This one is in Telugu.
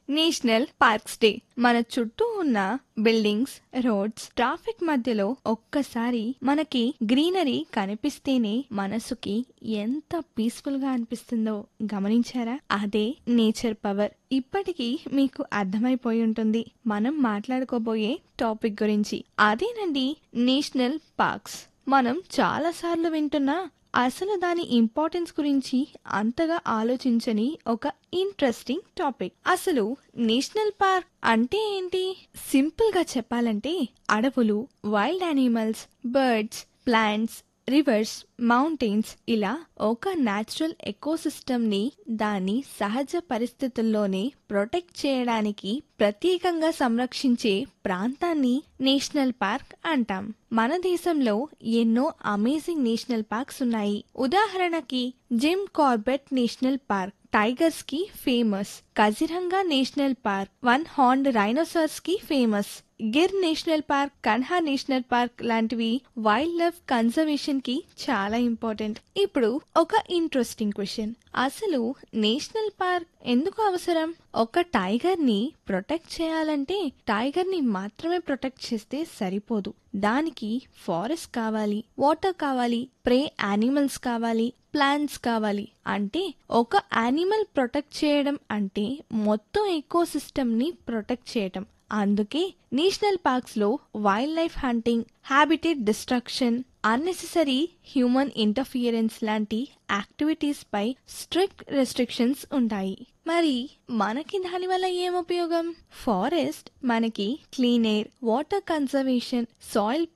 నేషనల్ పార్క్స్ డే మన చుట్టూ ఉన్న బిల్డింగ్స్ రోడ్స్ ట్రాఫిక్ మధ్యలో ఒక్కసారి మనకి గ్రీనరీ కనిపిస్తేనే మనసుకి ఎంత పీస్ఫుల్ గా అనిపిస్తుందో గమనించారా అదే నేచర్ పవర్ ఇప్పటికీ మీకు అర్థమైపోయి ఉంటుంది మనం మాట్లాడుకోబోయే టాపిక్ గురించి అదేనండి నేషనల్ పార్క్స్ మనం చాలా సార్లు వింటున్నా అసలు దాని ఇంపార్టెన్స్ గురించి అంతగా ఆలోచించని ఒక ఇంట్రెస్టింగ్ టాపిక్ అసలు నేషనల్ పార్క్ అంటే ఏంటి సింపుల్ గా చెప్పాలంటే అడవులు wild animals birds plants rivers mountains ఇలా ఒక న్యాచురల్ ఎకోసిస్టమ్ ని దాని సహజ పరిస్థితుల్లోనే ప్రొటెక్ట్ చేయడానికి ప్రత్యేకంగా సంరక్షించే ప్రాంతాన్ని నేషనల్ పార్క్ అంటాం మన దేశంలో ఎన్నో అమేజింగ్ నేషనల్ పార్క్స్ ఉన్నాయి ఉదాహరణకి Jim Corbett national park tigers కి famous Kaziranga national park one horn rhinoceros కి famous Gir national park Kanha national park లాంటివి వైల్డ్ లైఫ్ కన్జర్వేషన్ కి చాలా ఇంపార్టెంట్ ఇప్పుడు ఒక ఇంట్రెస్టింగ్ క్వశ్చన్ అసలు నేషనల్ పార్క్ ఎందుకు అవసరం ఒక టైగర్ ని ప్రొటెక్ట్ చేయాలంటే టైగర్ ని మాత్రమే ప్రొటెక్ట్ చేస్తే సరిపోదు దానికి ఫారెస్ట్ కావాలి వాటర్ కావాలి ప్రే యానిమల్స్ కావాలి ప్లాంట్స్ కావాలి అంటే ఒక యానిమల్ ప్రొటెక్ట్ చేయడం అంటే మొత్తం ఎకో ని ప్రొటెక్ట్ చేయటం అందుకే నేషనల్ పార్క్స్ లో wild life hunting habitat destruction unnecessary human interference లాంటి యాక్టివిటీస్ పై స్ట్రిక్ట్ రెస్ట్రిక్షన్స్ ఉంటాయి మరి మనకి దానివల్ల ఏం ఉపయోగం ఫారెస్ట్ మనకి clean air water conservation soil